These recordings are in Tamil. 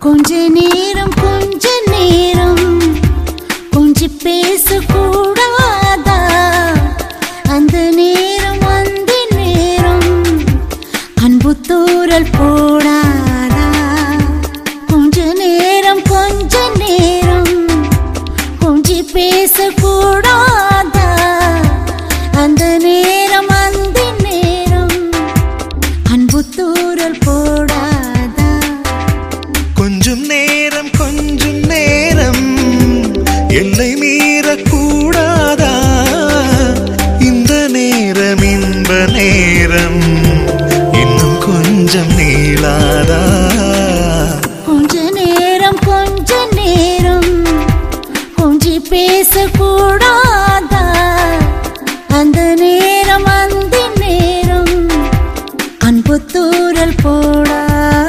கொஞ்ச நேரம் கொஞ்ச நேரம் கொஞ்சி பேசக்கூடாதா அந்த நேரம் அந்த நேரம் அன்பு தூரல் போடாதா கொஞ்ச நேரம் கொஞ்ச நேரம் கொஞ்சி பேசக்கூடாதா அந்த நேரம் அந்த நேரம் அன்பு தூரல் போடாதா கொஞ்சம் நேரம் கொஞ்சம் நேரம் எல்லை மீறக்கூடாதா இந்த நேரம் இன்ப நேரம் இன்னும் கொஞ்சம் நீளாதா கொஞ்ச நேரம் கொஞ்ச நேரம் கொஞ்சி பேசக்கூடாதா அந்த நேரம் அந்த நேரம் அன்பு தூரல் போடாதா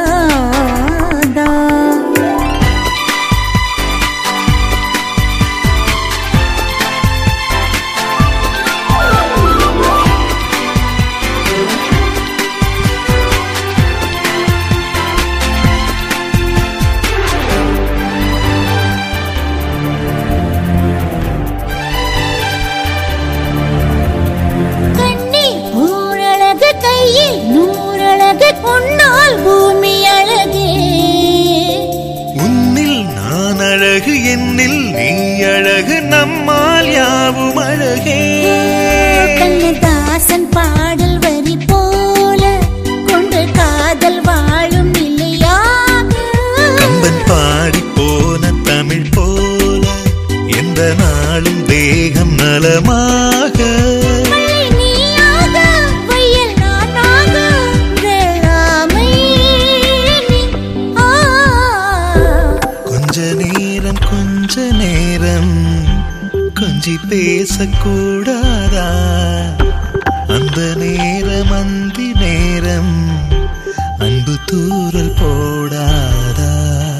கண்ணி ஊரழகு கையில் நூறழகு பொன்னால் பூமி அழகே உன்னில் நான் அழகு என்னில் நீ அழகு நம்மால் யாவும் அழகே கண்ணதாசன் பாடல் வரி போல கொண்டு காதல் வாழும் இல்லையாக கம்பன் பாடி போன தமிழ் போல எந்த நாளும் தேகம் நலமாக மழை நீயாக, வயல் நானாக, வேளாமை நீ. ஆ கொஞ்ச நேரம் கொஞ்ச நேரம் கொஞ்சி பேசக்கூடாதா அந்த நேரம் அந்தி நேரம் அன்பு தூரல் போடாதா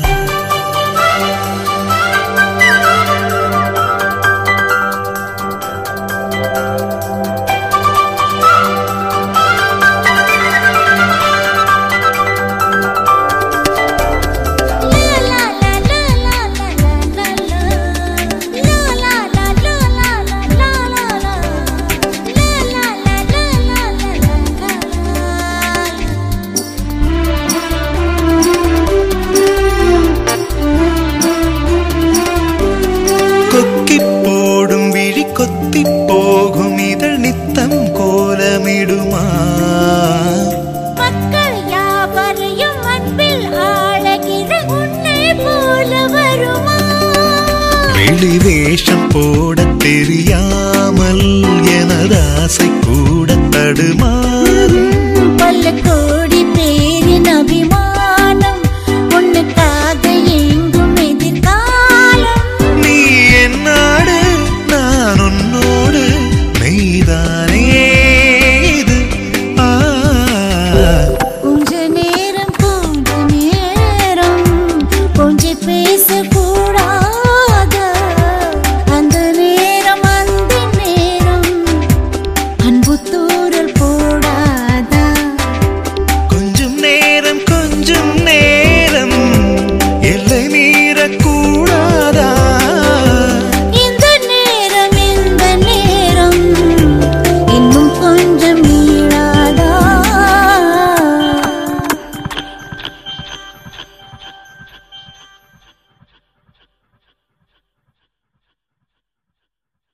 கொக்கி போடும் விழி கொத்தி போகும் இதழ் நித்தம் கோலமிடுமா மக்கள் யாவரையும் அன்பில் ஆழகிற உன்னை போல வருமா வெளி வேஷம் போட தெரியாமல் எனது ஆசை கூட தடுமா